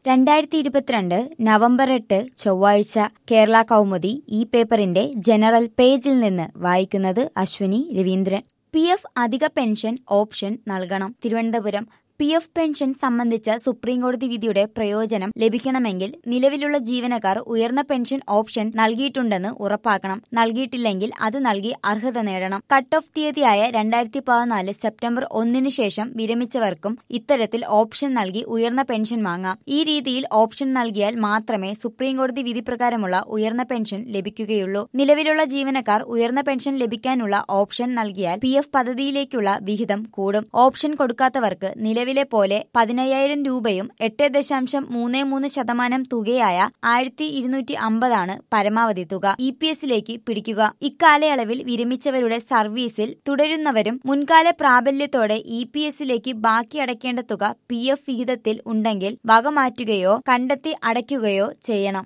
രണ്ടായിരത്തി ഇരുപത്തിരണ്ട് നവംബർ എട്ട് ചൊവ്വാഴ്ച കേരള കൗമുദി ഈ പേപ്പറിന്റെ ജനറൽ പേജിൽ നിന്ന് വായിക്കുന്നത് അശ്വിനി രവീന്ദ്രൻ പി എഫ് അധിക പെൻഷൻ ഓപ്ഷൻ നൽകണം തിരുവനന്തപുരം പി എഫ് പെൻഷൻ സംബന്ധിച്ച സുപ്രീംകോടതി വിധിയുടെ പ്രയോജനം ലഭിക്കണമെങ്കിൽ നിലവിലുള്ള ജീവനക്കാർ ഉയർന്ന പെൻഷൻ ഓപ്ഷൻ നൽകിയിട്ടുണ്ടെന്ന് ഉറപ്പാക്കണം നൽകിയിട്ടില്ലെങ്കിൽ അത് നൽകി അർഹത നേടണം കട്ട് ഓഫ് തീയതിയായ രണ്ടായിരത്തി പതിനാല് സെപ്റ്റംബർ ഒന്നിനു ശേഷം വിരമിച്ചവർക്കും ഇത്തരത്തിൽ ഓപ്ഷൻ നൽകി ഉയർന്ന പെൻഷൻ വാങ്ങാം ഈ രീതിയിൽ ഓപ്ഷൻ നൽകിയാൽ മാത്രമേ സുപ്രീംകോടതി വിധി പ്രകാരമുള്ള ഉയർന്ന പെൻഷൻ ലഭിക്കുകയുള്ളൂ നിലവിലുള്ള ജീവനക്കാർ ഉയർന്ന പെൻഷൻ ലഭിക്കാനുള്ള ഓപ്ഷൻ നൽകിയാൽ പി എഫ് പദ്ധതിയിലേക്കുള്ള വിഹിതം കൂടും ഓപ്ഷൻ കൊടുക്കാത്തവർക്ക് നിലവിലെ പോലെ പതിനയ്യായിരം രൂപയും എട്ട് ദശാംശം മൂന്ന് മൂന്ന് ശതമാനം തുകയായ ആയിരത്തി ഇരുന്നൂറ്റി അമ്പതാണ് പരമാവധി തുക ഇ പി എസിലേക്ക് പിടിക്കുക ഇക്കാലയളവിൽ വിരമിച്ചവരുടെ സർവീസിൽ തുടരുന്നവരും മുൻകാല പ്രാബല്യത്തോടെ ഇ പി എസിലേക്ക് ബാക്കി അടയ്ക്കേണ്ട തുക പി എഫ് വിഹിതത്തിൽ ഉണ്ടെങ്കിൽ വകമാറ്റുകയോ കണ്ടെത്തി അടയ്ക്കുകയോ ചെയ്യണം